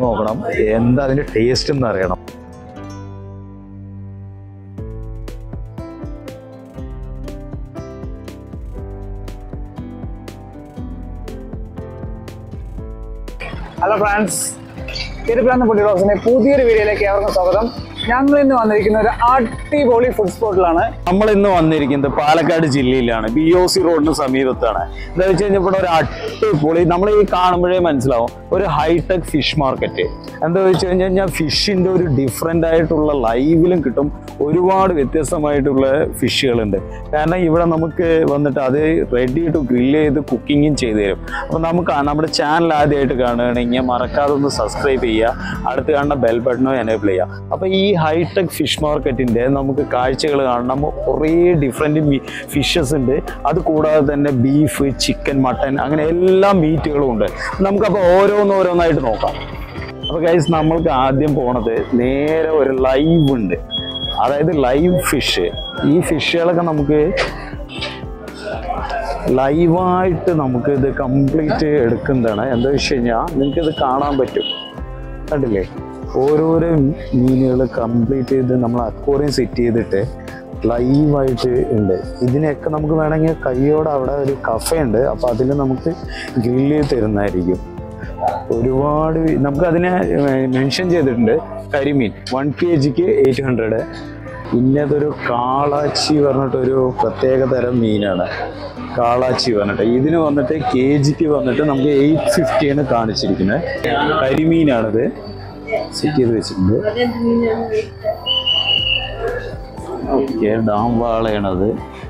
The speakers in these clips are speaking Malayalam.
നോക്കണം എന്താ അതിന്റെ ടേസ്റ്റ് എന്ന് അറിയണം ഹലോ ഫ്രണ്ട്സ് തിരുപ്പുരാന്ത ഫുഡ് റോസിന്റെ പുതിയൊരു വീഡിയോയിലേക്ക് ഏവർക്കും സ്വാഗതം ഞങ്ങൾ ഇന്ന് വന്നിരിക്കുന്ന ഒരു അടിപൊളി ഫുഡ് സ്പോട്ടിലാണ് നമ്മൾ ഇന്ന് വന്നിരിക്കുന്നത് പാലക്കാട് ജില്ലയിലാണ് ബി ഒ സി റോഡിന് സമീപത്താണ് എന്താ വെച്ച് കഴിഞ്ഞാൽ ഇവിടെ ഒരു അടിപൊളി നമ്മൾ ഈ കാണുമ്പോഴേ മനസ്സിലാവും ഒരു ഹൈടെക് ഫിഷ് മാർക്കറ്റ് എന്താ വെച്ച് കഴിഞ്ഞാൽ ഫിഷിന്റെ ഒരു ഡിഫറെൻ്റ് ആയിട്ടുള്ള ലൈവിലും കിട്ടും ഒരുപാട് വ്യത്യസ്തമായിട്ടുള്ള ഫിഷുകളുണ്ട് കാരണം ഇവിടെ നമുക്ക് വന്നിട്ട് അത് റെഡി ടു ഗ്രില്ല് ചെയ്ത് കുക്കിങ്ങും ചെയ്തു തരും അപ്പോൾ നമുക്ക് ആ നമ്മുടെ ചാനൽ ആദ്യമായിട്ട് കാണുകയാണെങ്കിൽ മറക്കാതെ ഒന്ന് സബ്സ്ക്രൈബ് ചെയ്യുക അടുത്ത് കാണുന്ന ബെൽ ബട്ടണോ എനേബിൾ ചെയ്യുക അപ്പോൾ ഈ ഹൈടെക് ഫിഷ് മാർക്കറ്റിൻ്റെ നമുക്ക് കാഴ്ചകൾ കാണണം കുറേ ഡിഫറെൻറ്റ് ഫിഷസ് ഉണ്ട് അത് കൂടാതെ തന്നെ ബീഫ് ചിക്കൻ മട്ടൻ അങ്ങനെ എല്ലാ മീറ്റുകളും ഉണ്ട് നമുക്കപ്പോൾ ഓരോന്നോരോന്നായിട്ട് നോക്കാം അപ്പോൾ ഗൈസ് നമ്മൾക്ക് ആദ്യം പോണത് നേരെ ഒരു ലൈവ് ഉണ്ട് അതായത് ലൈവ് ഫിഷ് ഈ ഫിഷുകളൊക്കെ നമുക്ക് ലൈവായിട്ട് നമുക്ക് ഇത് കംപ്ലീറ്റ് എടുക്കുന്നതാണ് എന്താ വെച്ച് കഴിഞ്ഞാൽ നിങ്ങൾക്ക് ഇത് കാണാൻ പറ്റും കണ്ടില്ലേ ഓരോരോ മീനുകൾ കംപ്ലീറ്റ് ചെയ്ത് നമ്മൾ അക്വറിയം സെറ്റ് ചെയ്തിട്ട് ലൈവായിട്ട് ഉണ്ട് ഇതിനെയൊക്കെ നമുക്ക് വേണമെങ്കിൽ കൈയോടെ അവിടെ ഒരു കഫേ ഉണ്ട് അപ്പോൾ അതിൽ നമുക്ക് ഗ്രില്ല് ചെയ്ത് തരുന്നതായിരിക്കും ഒരുപാട് വി- നമുക്ക് അതിനെ മെൻഷൻ ചെയ്തിട്ടുണ്ട് കരിമീൻ വൺ കെ ജിക്ക് എയ്റ്റ് ഹൺഡ്രഡ് പിന്നെ അതൊരു കാളാച്ചി പറഞ്ഞിട്ടൊരു പ്രത്യേക തരം മീനാണ് കാളാച്ചി പറഞ്ഞിട്ട് ഇതിന് വന്നിട്ട് കെ ജിക്ക് വന്നിട്ട് നമുക്ക് എയ്റ്റ് ഫിഫ്റ്റിയാണ് കാണിച്ചിരിക്കുന്നത് കരിമീനാണിത് സെറ്റ് ചെയ്ത് വെച്ചിട്ടുണ്ട് ഓക്കെ ഡാം വാളയാണത്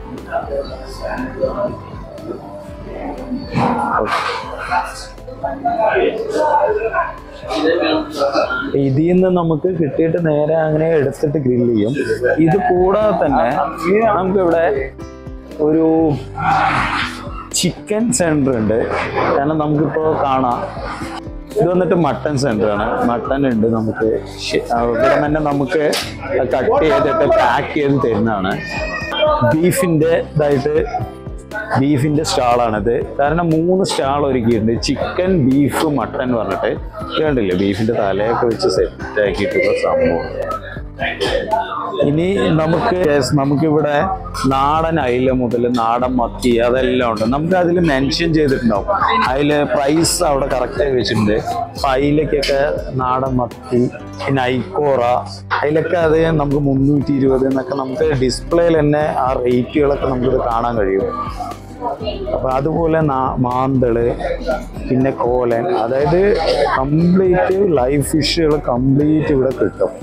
ഇതിൽ നിന്ന് നമുക്ക് കിട്ടിയിട്ട് നേരെ അങ്ങനെ എടുത്തിട്ട് ഗ്രില്ല് ചെയ്യും ഇത് കൂടാതെ തന്നെ നമുക്കിവിടെ ഒരു ചിക്കൻ സെന്റർ ഉണ്ട് കാരണം നമുക്കിപ്പോൾ കാണാം ഇത് വന്നിട്ട് മട്ടൺ സെന്റർ ആണ് മട്ടൺ ഉണ്ട് നമുക്ക് ശ- ആ, ഇവിടെ തന്നെ നമുക്ക് കട്ട് ചെയ്തിട്ട് പാക്ക് ചെയ്ത് തരുന്നതാണ് ബീഫിൻ്റെ ഇതായിട്ട് ബീഫിന്റെ സ്റ്റാളാണിത് കാരണം മൂന്ന് സ്റ്റാൾ ഒരുക്കിയിട്ടുണ്ട് ചിക്കൻ ബീഫ് മട്ടൺ പറഞ്ഞിട്ട് ഇത് കണ്ടില്ലേ ബീഫിന്റെ തലയൊക്കെ വെച്ച് സെറ്റ് ആക്കിയിട്ടുള്ള സംഭവം ഇനി നമുക്ക് yes, നമുക്കിവിടെ നാടൻ അയില മുതൽ നാടൻ മത്തി അതെല്ലാം ഉണ്ട് നമുക്ക് അതിൽ മെൻഷൻ ചെയ്തിട്ടുണ്ടാവും അതിൽ പ്രൈസ് അവിടെ കറക്റ്റായി വെച്ചിട്ടുണ്ട് അപ്പൊ അയിലക്കൊക്കെ നാടൻ മത്തി പിന്നെ ഐക്കോറ അതിലൊക്കെ അത് നമുക്ക് മുന്നൂറ്റി ഇരുപത് എന്നൊക്കെ നമുക്ക് ഡിസ്പ്ലേയിൽ തന്നെ ആ റേറ്റുകളൊക്കെ നമുക്കിത് കാണാൻ കഴിയും അപ്പൊ അതുപോലെ നാ- മാന്തള് പിന്നെ കോലൻ അതായത് കംപ്ലീറ്റ് ലൈവ് ഫിഷുകൾ കംപ്ലീറ്റ് ഇവിടെ കിട്ടും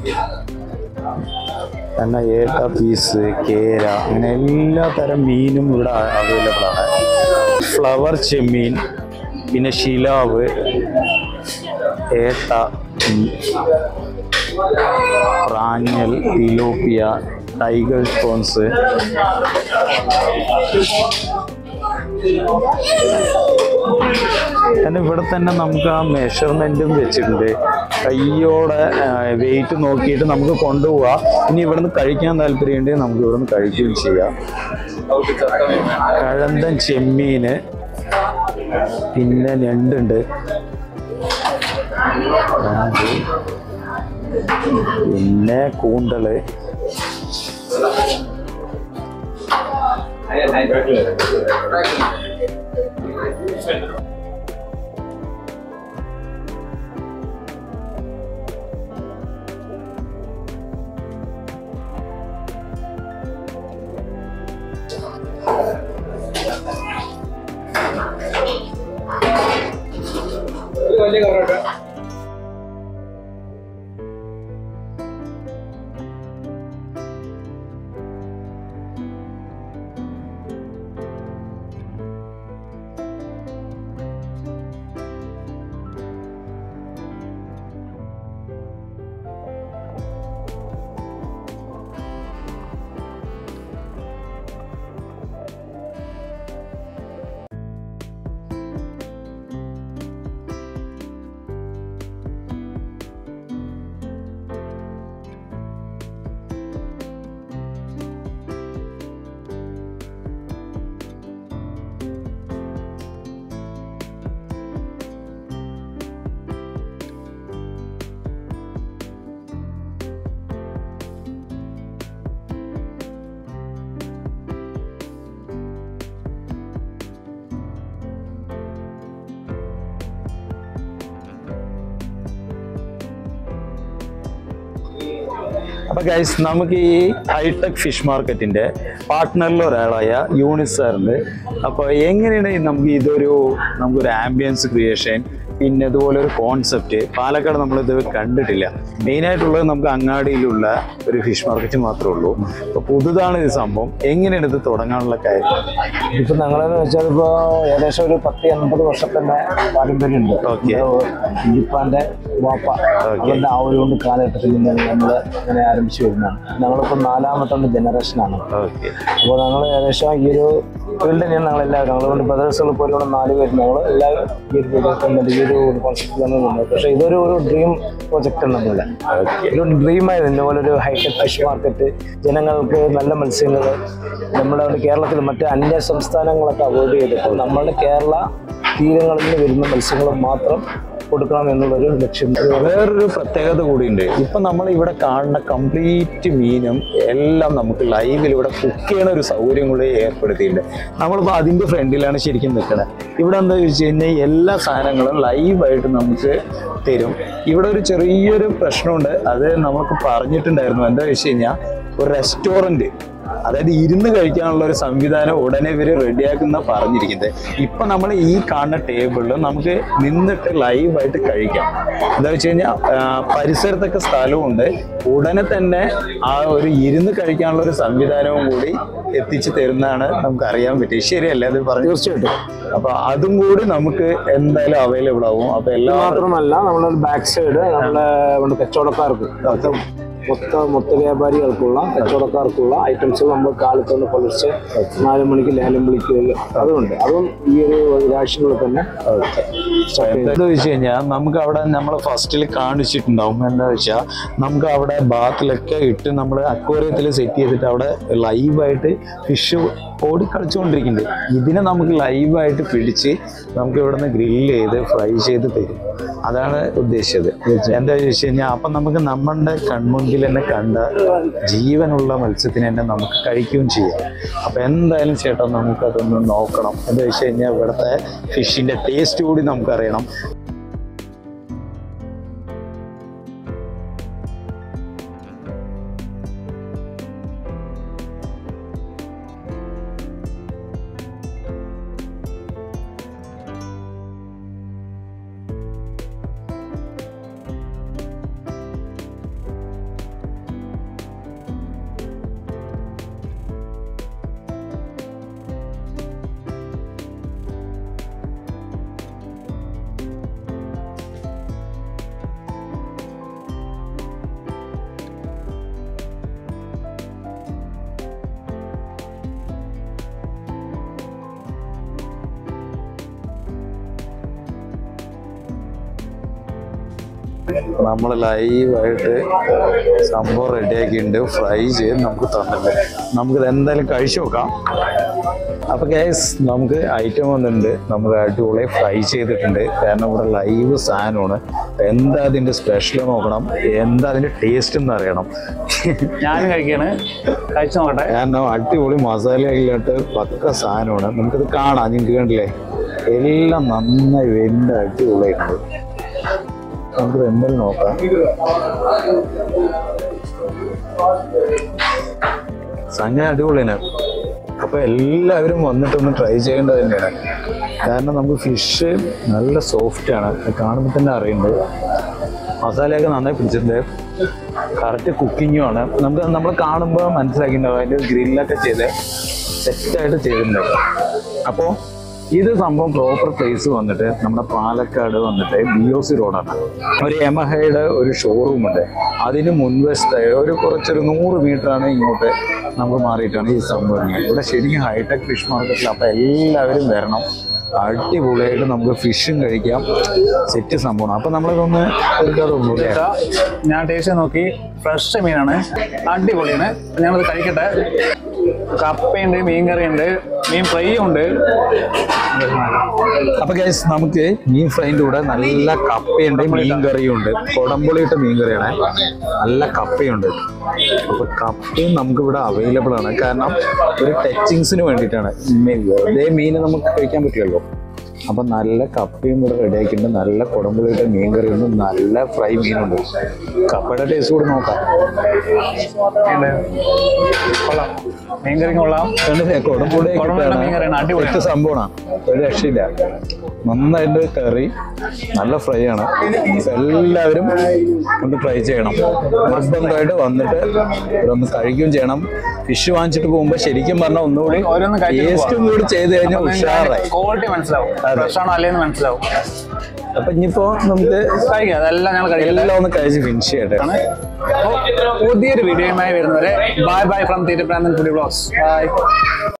തന്നെ ഏട്ട പീസ് കേര അങ്ങനെ എല്ലാ തരം മീനും ഇവിടെ അവൈലബിൾ ആണ് ഫ്ലവർ ചെമ്മീൻ പിന്നെ ശിലാവ് ഏട്ട ഉം, പ്രാഞ്ഞൽ തിലോപ്പിയ ടൈഗർ സ്പോൺസ് കാരണം ഇവിടെ തന്നെ നമുക്ക് ആ മെഷർമെന്റും വെച്ചിട്ടുണ്ട് കയ്യോടെ വെയിറ്റ് നോക്കിയിട്ട് നമുക്ക് കൊണ്ടുപോവാം ഇനി ഇവിടുന്ന് കഴിക്കാൻ താല്പര്യമുണ്ടെങ്കിൽ നമുക്ക് ഇവിടുന്ന് കഴിക്കുകയും ചെയ്യാം കഴന്തൻ ചെമ്മീന് പിന്നെ ഞണ്ടുണ്ട് ഞണ്ട്. പിന്നെ കൂന്തള് അപ്പൊ ഗൈസ് നമുക്ക് ഈ ഹൈടെക് ഫിഷ് മാർക്കറ്റിന്റെ പാർട്ട്ണറിൽ ഒരാളായ യൂണിസ് സാറുണ്ട് അപ്പൊ എങ്ങനെയാണ് നമുക്ക് ഇതൊരു നമുക്കൊരു ആംബിയൻസ് ക്രിയേഷൻ പിന്നെ ഇതുപോലെ ഒരു കോൺസെപ്റ്റ് പാലക്കാട് നമ്മൾ ഇത് കണ്ടിട്ടില്ല മെയിൻ ആയിട്ടുള്ളത് നമുക്ക് അങ്ങാടിയിലുള്ള ഒരു ഫിഷ് മാർക്കറ്റ് മാത്രമേ ഉള്ളൂ അപ്പൊ പുതുതാണ് ഇത് സംഭവം എങ്ങനെയാണ് ഇത് തുടങ്ങാനുള്ള കാര്യം ഇപ്പൊ ഞങ്ങളെന്ന് വെച്ചാൽ ഇപ്പോ ഏകദേശം ഒരു പത്ത് എൺപത് വർഷത്തിന്റെ പാരമ്പര്യമുണ്ട് Okay. ഇപ്പാന്റെ വാപ്പ അവരുടെ ആ ഒരു കൊണ്ട് കാലഘട്ടത്തിൽ നിന്ന് നമ്മൾ ഇങ്ങനെ ആരംഭിച്ചു വരുന്നതാണ് ഞങ്ങളിപ്പോ നാലാമത്തെ ജനറേഷനാണ് ഓക്കെ അപ്പോൾ ഞങ്ങൾ ഏകദേശം ഈ ഒരു ഫീൽഡ് തന്നെയാണ് ഞങ്ങൾ എല്ലാവരും ഞങ്ങളുടെ ബ്രദേഴ്സുകൾ ഇപ്പോൾ ഒരു നാല് പേര് ഞങ്ങൾ എല്ലാവരും ഈ ഒരു ഫീൽഡിൽ ഈ ഒരു കോൺസെപ്റ്റിലാണ് നിന്നത് പക്ഷേ ഇതൊരു ഒരു ഡ്രീം പ്രൊജക്റ്റ് ആണ് നമ്മളെ ഒരു ഡ്രീമായിരുന്നു ഇതുപോലെ ഒരു ഹൈടെക് ഫിഷ് മാർക്കറ്റ് ജനങ്ങൾക്ക് നല്ല മത്സ്യങ്ങൾ നമ്മുടെ അവിടെ കേരളത്തിൽ മറ്റ് അന്യ സംസ്ഥാനങ്ങളൊക്കെ അവോയ്ഡ് ചെയ്തിട്ട് നമ്മുടെ കേരള തീരങ്ങളിൽ നിന്ന് വരുന്ന മത്സ്യങ്ങൾ മാത്രം കൊടുക്കണം എന്നുള്ളൊരു ലക്ഷ്യം വേറൊരു പ്രത്യേകത കൂടിയുണ്ട് ഇപ്പൊ നമ്മൾ ഇവിടെ കാണുന്ന കംപ്ലീറ്റ് മീനും എല്ലാം നമുക്ക് ലൈവിൽ ഇവിടെ കുക്ക് ചെയ്യണ ഒരു സൗകര്യം കൂടി ഏർപ്പെടുത്തിയിട്ടുണ്ട് നമ്മളിപ്പോൾ അതിന്റെ ഫ്രണ്ടിലാണ് ശരിക്കും നിൽക്കുന്നത് ഇവിടെ എന്താ വെച്ച് കഴിഞ്ഞാൽ എല്ലാ സാധനങ്ങളും ലൈവായിട്ട് നമുക്ക് തരും ഇവിടെ ഒരു ചെറിയൊരു പ്രശ്നമുണ്ട് അത് നമുക്ക് പറഞ്ഞിട്ടുണ്ടായിരുന്നു എന്താ വെച്ച് കഴിഞ്ഞാൽ ഒരു റെസ്റ്റോറൻറ്റ് അതായത് ഇരുന്ന് കഴിക്കാനുള്ള ഒരു സംവിധാനം ഉടനെ ഇവര് റെഡിയാക്കുന്ന പറഞ്ഞിരിക്കുന്നത് ഇപ്പൊ നമ്മൾ ഈ കാണുന്ന ടേബിളിൽ നമുക്ക് നിന്നിട്ട് ലൈവായിട്ട് കഴിക്കാം എന്താ വെച്ച് കഴിഞ്ഞാൽ പരിസരത്തൊക്കെ സ്ഥലമുണ്ട് ഉടനെ തന്നെ ആ ഒരു ഇരുന്ന് കഴിക്കാനുള്ള ഒരു സംവിധാനവും കൂടി എത്തിച്ചു തരുന്നതാണ് നമുക്ക് അറിയാൻ പറ്റും ശരിയല്ലേ അത് പറഞ്ഞു തീർച്ചയായിട്ടും അപ്പൊ അതും കൂടി നമുക്ക് എന്തായാലും അവൈലബിൾ ആവും അപ്പൊ ഇത് എല്ലാ മാത്രമല്ല നമ്മുടെ ബാക്ക് സൈഡ് നമ്മളെ നമ്മുടെ കച്ചവടക്കാർക്ക് മൊത്തം മൊത്ത മൊത്ത വ്യാപാരികൾക്കുള്ള കച്ചവടക്കാർക്കുള്ള ഐറ്റംസ് നമ്മൾ കാലത്തൊന്ന് പൊളിച്ച് നാല് മണിക്ക് ലേലം വിളിക്കല് അതുകൊണ്ട് അതും ഈ ഒരു രാശികളിൽ തന്നെ start ചെയ്തു. എന്താ വെച്ച് കഴിഞ്ഞാൽ നമുക്ക് അവിടെ നമ്മൾ ഫസ്റ്റിൽ കാണിച്ചിട്ടുണ്ടാവും എന്താ വെച്ചാൽ നമുക്ക് അവിടെ ബാത്തിലൊക്കെ ഇട്ട് നമ്മൾ അക്വേറിയത്തിൽ സെറ്റ് ചെയ്തിട്ട് അവിടെ ലൈവായിട്ട് ഫിഷ് ഓടി കളിച്ചുകൊണ്ടിരിക്കുന്നുണ്ട് ഇതിനെ നമുക്ക് ലൈവായിട്ട് പിടിച്ച് നമുക്ക് ഇവിടെ നിന്ന് ഗ്രില്ല് ചെയ്ത് ഫ്രൈ ചെയ്ത് തരും അതാണ് ഉദ്ദേശിച്ചത് എന്താ വെച്ച് കഴിഞ്ഞാൽ അപ്പം നമുക്ക് നമ്മളുടെ കൺമുൻപിൽ തന്നെ കണ്ട ജീവനുള്ള മത്സ്യത്തിനെ തന്നെ നമുക്ക് കഴിക്കുകയും ചെയ്യാം അപ്പം എന്തായാലും ചേട്ടാ നമുക്കതൊന്ന് നോക്കണം എന്താ വെച്ച് കഴിഞ്ഞാൽ ഇവിടുത്തെ ഫിഷിൻ്റെ ടേസ്റ്റ് കൂടി നമുക്കറിയണം നമ്മൾ ലൈവായിട്ട് സംഭവം റെഡിയാക്കിയിട്ടുണ്ട് ഫ്രൈ ചെയ്ത് നമുക്ക് തന്നിട്ടുണ്ട് നമുക്കിത് എന്തായാലും കഴിച്ചു നോക്കാം അപ്പൊ കേസ് നമുക്ക് ഐറ്റം വന്നിട്ടുണ്ട് നമുക്ക് അടിപൊളി ഫ്രൈ ചെയ്തിട്ടുണ്ട് കാരണം ഇവിടെ ലൈവ് സാധനമാണ് എന്താ അതിന്റെ സ്പെഷ്യൽ നോക്കണം എന്താ അതിന്റെ ടേസ്റ്റ് എന്ന് അറിയണം ഞാനും കഴിക്കാണ് കഴിച്ചു നോക്കട്ടെ കാരണം അടിപൊളി മസാലയിലോട്ട് പക്ക സാധനമാണ് നമുക്കിത് കാണാം നിങ്ങൾക്ക് കണ്ടില്ലേ എല്ലാം നന്നായി വെന്ത് അടിപൊളിയായിട്ടുണ്ട് നമുക്ക് എന്തായാലും നോക്കാം സംഗതി അടിപൊളിയാണ് അപ്പൊ എല്ലാവരും വന്നിട്ടൊന്ന് ട്രൈ ചെയ്യേണ്ടത് തന്നെയാണ് കാരണം നമുക്ക് ഫിഷ് നല്ല സോഫ്റ്റ് ആണ് അത് കാണുമ്പോൾ തന്നെ അറിയുന്നുണ്ട് മസാലയൊക്കെ നന്നായി പിടിച്ചിട്ടുണ്ട് കറക്റ്റ് കുക്കിങ്ങും ആണ് നമുക്ക് നമ്മൾ കാണുമ്പോൾ മനസ്സിലാക്കിയിട്ടുണ്ടാവും അതിൻ്റെ ഗ്രില്ലൊക്കെ ചെയ്ത് സെറ്റായിട്ട് ചെയ്തിട്ടുണ്ട് അപ്പോൾ ഇത് സംഭവം പ്രോപ്പർ പ്ലേസ് വന്നിട്ട് നമ്മുടെ പാലക്കാട് വന്നിട്ട് ബി ഒ സി റോഡാണ് ഒരു യമഹയുടെ ഒരു ഷോറൂം ഉണ്ട് അതിന് മുൻവശത്ത് ഒരു കുറച്ചൊരു നൂറ് മീറ്ററാണ് ഇങ്ങോട്ട് നമുക്ക് മാറിയിട്ടാണ് ഈ സംഭവം ഉള്ളത്. ഇവിടെ ശരിക്കും ഹൈടെക് ഫിഷ് മാർക്കറ്റിൽ അപ്പോൾ എല്ലാവരും വരണം അടിപൊളിയായിട്ട് നമുക്ക് ഫിഷും കഴിക്കാം സെറ്റ് സംഭവമാണ് അപ്പം നമ്മളിതൊന്ന് എടുക്കാറുള്ളൂ അല്ലേ ഞാൻ ടേസ്റ്റ് നോക്കി ഫ്രഷ് മീനാണ് അടിപൊളിയാണ് ഞാനത് കഴിക്കട്ടെ കപ്പയുണ്ട് മീൻ കറിയുണ്ട് മീൻ ഫ്രൈ ഉണ്ട് അപ്പൊ ഗൈസ് നമുക്ക് മീൻ ഫ്രൈൻ്റെ കൂടെ നല്ല കപ്പയുണ്ട് മീൻ കറിയും ഉണ്ട് കൊടമ്പുളിയിട്ട മീൻ കറിയാണ് നല്ല കപ്പയുണ്ട് അപ്പൊ കപ്പയും നമുക്ക് ഇവിടെ അവൈലബിൾ ആണ് കാരണം ഒരു ടച്ചിങ്സിന് വേണ്ടിയിട്ടാണ് മീൻ വെറുതെ മീൻ നമുക്ക് കഴിക്കാൻ പറ്റില്ലല്ലോ അപ്പം നല്ല കപ്പയും കൂടെ റെഡിയാക്കിയിട്ടുണ്ട് നല്ല കുടമ്പുളിയുടെ മീൻ കറിയുണ്ട് നല്ല ഫ്രൈ മീനുണ്ട് കപ്പയുടെ ടേസ്റ്റ് കൂടെ നോക്കാം കൊള്ളാം മീൻ കറി കൊള്ളാം കണ്ടില്ലേ കുടമ്പുളി കുടംപുളിയുടെ മീൻ കറിയാണ് അടിപൊളിയാണ്. ഒറ്റ സംഭവമാണ് ഒരു രക്ഷയില്ല നന്നായിട്ട് കറി നല്ല ഫ്രൈ ആണ് എല്ലാവരും ഒന്ന് ട്രൈ ചെയ്യണം നിർബന്ധമായിട്ട് വന്നിട്ട് ഇവിടെ ഒന്ന് കഴിക്കുകയും ചെയ്യണം ഫിഷ് വാങ്ങിച്ചിട്ട് പോകുമ്പോൾ ശരിക്കും പറഞ്ഞാൽ ഒന്നുകൂടി ഓരോന്ന് കഴിച്ചിട്ട് ടേസ്റ്റും കൂടി ചെയ്ത് കഴിഞ്ഞാൽ ഉഷാറായി ക്വാളിറ്റി മനസ്സിലാവും അതെ. ഫ്രഷ് ആണോ അല്ലേന്ന് മനസ്സിലാവും അപ്പൊ ഇനിയിപ്പോ നമുക്ക് കഴിക്കാം അതെല്ലാം ഞങ്ങൾ കഴിക്കില്ല എല്ലാം ഒന്ന് കഴിച്ച് ഫിനിഷ് ചെയ്യട്ടെ പുതിയൊരു വീഡിയോയുമായി വരുന്നവരെ ബൈ ബൈ ഫ്രം തീരുപ്രാന്തൻ ഫുഡി ബ്ലോഗ്സ് ബൈ